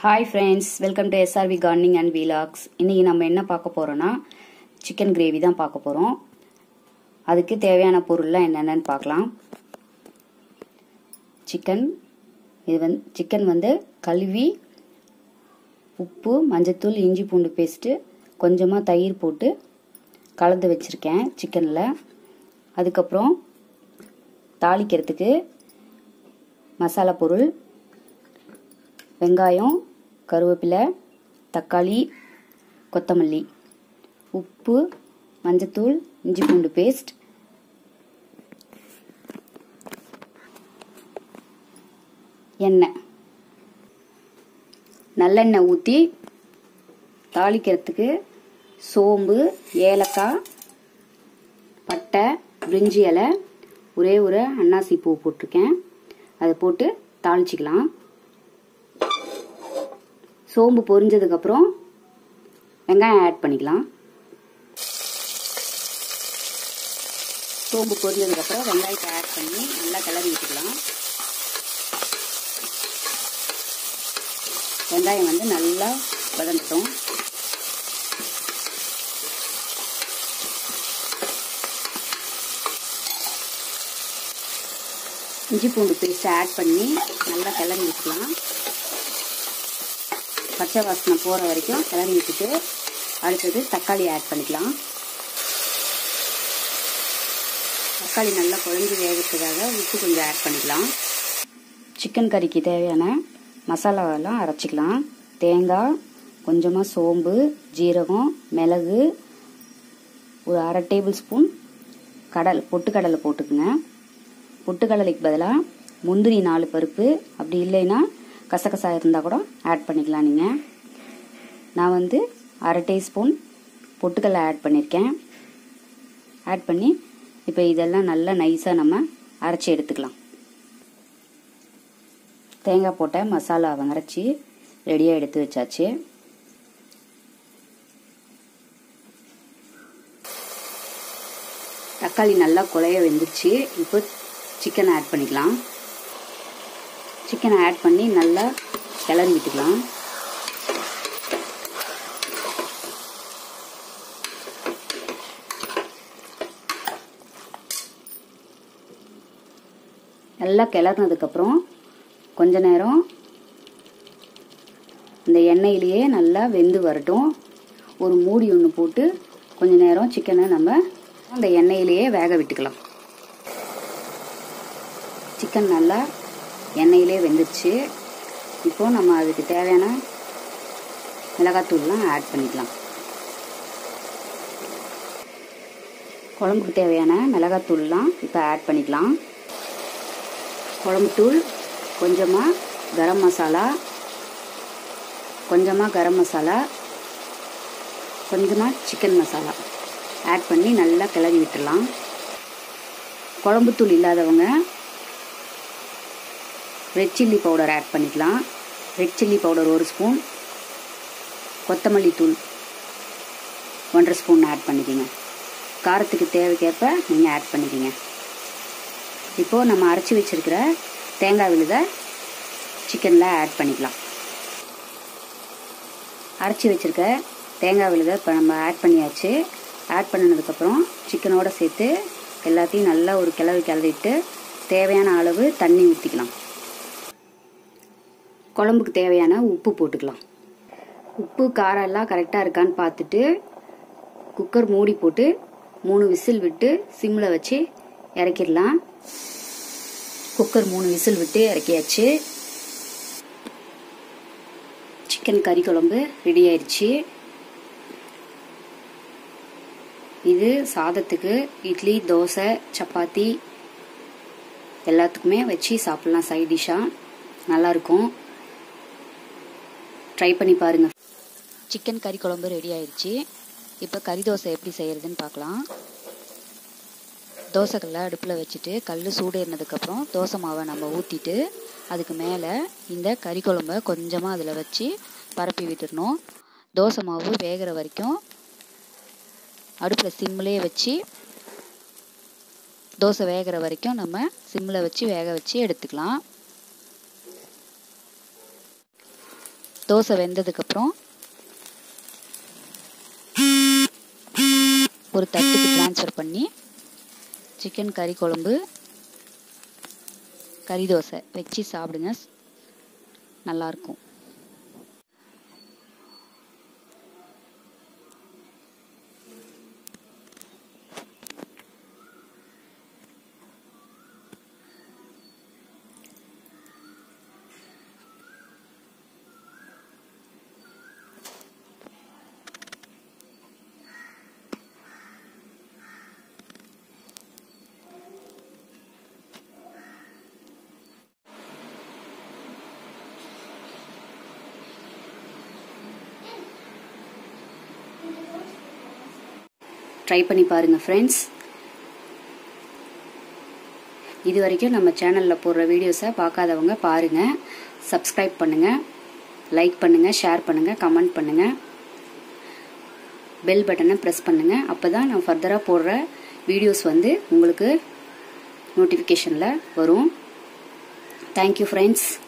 hi friends welcome to SRV gardening and vlogs இன்றைக்கி நம்ம என்ன பார்க்க போகிறோன்னா சிக்கன் கிரேவி தான் பார்க்க போகிறோம் அதுக்கு தேவையான பொருள்லாம் என்னென்னு பார்க்கலாம் சிக்கன் இது வந்து சிக்கன் வந்து கழுவி உப்பு மஞ்சத்தூள் இஞ்சி பூண்டு பேஸ்ட்டு கொஞ்சமாக தயிர் போட்டு கலந்து வச்சுருக்கேன் சிக்கனில் அதுக்கப்புறம் தாளிக்கிறதுக்கு மசாலா பொருள் வெங்காயம் கருவேப்பிலை தக்காளி கொத்தமல்லி உப்பு மஞ்சத்தூள் இஞ்சி பூண்டு பேஸ்ட் எண்ணெய் நல்லெண்ணெய் ஊற்றி தாளிக்கிறதுக்கு சோம்பு ஏலக்காய் பட்டை பிரிஞ்சி இலை ஒரே ஒரு அன்னாசி பூ போட்டிருக்கேன் அதை போட்டு தாளிச்சிக்கலாம் சோம்பு பொரிஞ்சதுக்கப்புறம் வெங்காயம் ஆட் பண்ணிக்கலாம் சோம்பு பொரிஞ்சதுக்கப்புறம் வெங்காயத்தை ஆட் பண்ணி நல்லா கிளறி விட்டுக்கலாம் வெங்காயம் வந்து நல்லா வதங்கட்டும் இஞ்சி பூண்டு பேஸ்ட்டை ஆட் பண்ணி நல்லா கிளறி விட்டுக்கலாம் பச்சை வாசனை போகிற வரைக்கும் கிளறி விட்டுட்டு அடுத்தது தக்காளி ஆட் பண்ணிக்கலாம் தக்காளி நல்லா குழஞ்சி வேகிறதுக்காக உப்பு கொஞ்சம் ஆட் பண்ணிக்கலாம் சிக்கன் கறிக்கு தேவையான மசாலாவெல்லாம் அரைச்சிக்கலாம் தேங்காய் கொஞ்சமாக சோம்பு ஜீரகம் மிளகு ஒரு அரை டேபிள் ஸ்பூன் கடல் பொட்டுக்கடலை போட்டுக்குங்க பொட்டுக்கடலைக்கு பதிலாக முந்திரி நாலு பருப்பு அப்படி இல்லைன்னா கசகசா இருந்தால் கூட ஆட் பண்ணிக்கலாம் நீங்கள் நான் வந்து அரை டீஸ்பூன் பொட்டுக்கடலை ஆட் பண்ணியிருக்கேன் ஆட் பண்ணி இப்போ இதெல்லாம் நல்லா நைஸாக நம்ம அரைச்சி எடுத்துக்கலாம் தேங்காய் போட்ட மசாலாவை அரைச்சி ரெடியாக எடுத்து வச்சாச்சு தக்காளி நல்லா குழைய வெந்துருச்சு இப்போ சிக்கனை ஆட் பண்ணிக்கலாம் சிக்கனை ஆட் பண்ணி நல்லா கிளறி விட்டுக்கலாம் நல்லா கிளறினதுக்கப்புறம் கொஞ்ச நேரம் இந்த எண்ணெயிலேயே நல்லா வெந்து வரட்டும் ஒரு மூடி ஒன்று போட்டு கொஞ்ச நேரம் சிக்கனை நம்ம அந்த எண்ணெயிலேயே வேக விட்டுக்கலாம் சிக்கன் நல்லா எண்ணெயிலே வெந்துருச்சு இப்போ நம்ம அதுக்கு தேவையான மிளகாத்தூள்லாம் ஆட் பண்ணிக்கலாம் குழம்புக்கு தேவையான மிளகாத்தூள்லாம் இப்போ ஆட் பண்ணிக்கலாம் குழம்புத்தூள் கொஞ்சமாக கரம் மசாலா கொஞ்சமாக கரம் மசாலா கொஞ்சமாக சிக்கன் மசாலா ஆட் பண்ணி நல்லா கிளறி விட்டுடலாம் குழம்புத்தூள் இல்லாதவங்க ரெட் சில்லி பவுடர் ஆட் பண்ணிக்கலாம் ரெட் சில்லி பவுடர் ஒரு ஸ்பூன் கொத்தமல்லி தூள் ஒன்றரை ஸ்பூன் ஆட் பண்ணிக்கோங்க காரத்துக்கு தேவைக்கேற்ப நீங்கள் ஆட் பண்ணிக்கோங்க இப்போது நம்ம அரைச்சி வச்சுருக்கிற தேங்காய் விழுத சிக்கனில் ஆட் பண்ணிக்கலாம் அரைச்சி வச்சுருக்க தேங்காய் விழுத இப்போ நம்ம ஆட் பண்ணியாச்சு ஆட் பண்ணினதுக்கப்புறம் சிக்கனோடு சேர்த்து எல்லாத்தையும் நல்லா ஒரு கிளறி கிளறிட்டு தேவையான அளவு தண்ணி ஊற்றிக்கலாம் குழம்புக்கு தேவையான உப்பு போட்டுக்கலாம் உப்பு காரம் எல்லாம் கரெக்டாக இருக்கான்னு பார்த்துட்டு குக்கர் மூடி போட்டு மூணு விசில் விட்டு சிம்மில் வச்சு இறக்கிடலாம் குக்கர் மூணு விசில் விட்டு இறக்கியாச்சு சிக்கன் கறி குழம்பு ரெடி ஆயிடுச்சு இது சாதத்துக்கு இட்லி தோசை சப்பாத்தி எல்லாத்துக்குமே வச்சு சாப்பிட்லாம் சைட் டிஷ்ஷாக நல்லாயிருக்கும் ட்ரை பண்ணி பாருங்கள் சிக்கன் கறி குழம்பு ரெடி ஆயிடுச்சு இப்போ கறி தோசை எப்படி செய்கிறதுன்னு பார்க்கலாம் தோசைக்கல்லை அடுப்பில் வச்சுட்டு கல் சூடு ஏறினதுக்கப்புறம் தோசை மாவை நம்ம ஊற்றிட்டு அதுக்கு மேலே இந்த கறி குழம்ப கொஞ்சமாக அதில் வச்சு பரப்பி விட்டுடணும் தோசை மாவு வேகிற வரைக்கும் அடுப்பில் சிம்மிலே வச்சு தோசை வேகிற வரைக்கும் நம்ம சிம்மில் வச்சு வேக வச்சு எடுத்துக்கலாம் தோசை வெந்ததுக்கப்புறம் ஒரு தட்டுக்கு ட்ரான்ஸ்ஃபர் பண்ணி சிக்கன் கறி குழம்பு கறி தோசை வச்சு சாப்பிடுங்க நல்லாயிருக்கும் ட்ரை பண்ணி பாருங்கள் ஃப்ரெண்ட்ஸ் இது வரைக்கும் நம்ம சேனலில் போடுற வீடியோஸை பார்க்காதவங்க பாருங்கள் சப்ஸ்கிரைப் பண்ணுங்கள் லைக் பண்ணுங்கள் ஷேர் பண்ணுங்கள் கமெண்ட் பண்ணுங்கள் பெல் பட்டனை ப்ரெஸ் பண்ணுங்கள் அப்போ தான் நான் ஃபர்தராக போடுற வீடியோஸ் வந்து உங்களுக்கு நோட்டிஃபிகேஷனில் வரும் தேங்க்யூ ஃப்ரெண்ட்ஸ்